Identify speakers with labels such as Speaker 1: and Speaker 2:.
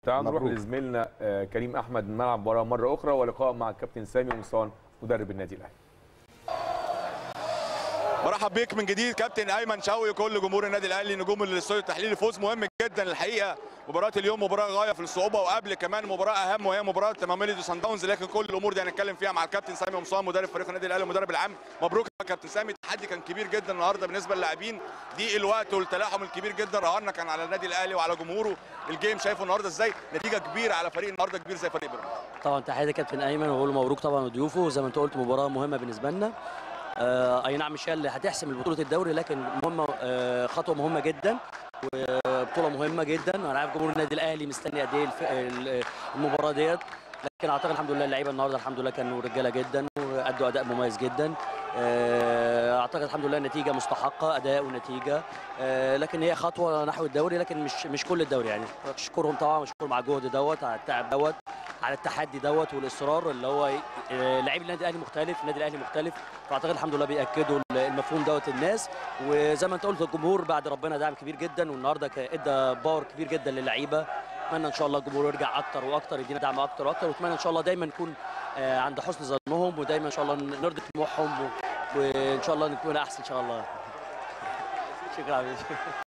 Speaker 1: تعالوا نروح
Speaker 2: مبروك.
Speaker 1: لزميلنا آه، كريم احمد من ملعب المباراه مره اخرى ولقاء مع الكابتن سامي قمصان مدرب النادي الاهلي
Speaker 3: برحب بيك من جديد كابتن ايمن شوقي كل جمهور النادي الاهلي نجوم الاستوديو التحليلي فوز مهم جدا الحقيقه مباراه اليوم مباراه غايه في الصعوبه وقبل كمان مباراه اهم وهي مباراه ماميلودي سان داونز لكن كل الامور دي هنتكلم فيها مع الكابتن سامي قمصان مدرب فريق النادي الاهلي المدرب العام مبروك يا كابتن سامي التحدي كان كبير جدا النهارده بالنسبه للاعبين دي الوقت والتلاحم الكبير جدا رهنا كان على النادي الاهلي وعلى جمهوره الجيم شايفه النهارده ازاي نتيجه كبيره على فريق النهارده كبير زي فريق بيراميدز
Speaker 4: طبعا تحيه كابتن ايمن وبقول له مبروك طبعا وضيوفه وزي ما انت قلت مباراه مهمه بالنسبه لنا آه اي نعم مش هي اللي هتحسم بطوله الدوري لكن مهمه آه خطوه مهمه جدا وبطوله مهمه جدا انا عارف جمهور النادي الاهلي مستني قد ايه الف- ال- المباراه ديت لكن اعتقد الحمد لله اللعيبه النهارده الحمد لله كانوا رجاله جدا وادوا اداء مميز جدا آه، اعتقد الحمد لله النتيجه مستحقه اداء ونتيجه آه، لكن هي خطوه نحو الدوري لكن مش مش كل الدوري يعني اشكرهم طبعا واشكرهم على الجهد دوت على التعب دوت على التحدي دوت والاصرار اللي هو آه، لعيب النادي الاهلي مختلف النادي الاهلي مختلف فاعتقد الحمد لله بياكدوا المفهوم دوت الناس وزي ما انت قلت الجمهور بعد ربنا دعم كبير جدا والنهارده كان ادى باور كبير جدا للعيبه اتمنى ان شاء الله الجمهور يرجع اكتر واكتر يدينا دعم اكتر واكتر واتمنى ان شاء الله دايما نكون آه، عند حسن ظنهم ودايما ان شاء الله نرضي طموحهم و- وان شاء الله نكون احسن ان شاء الله شكرا حبيبي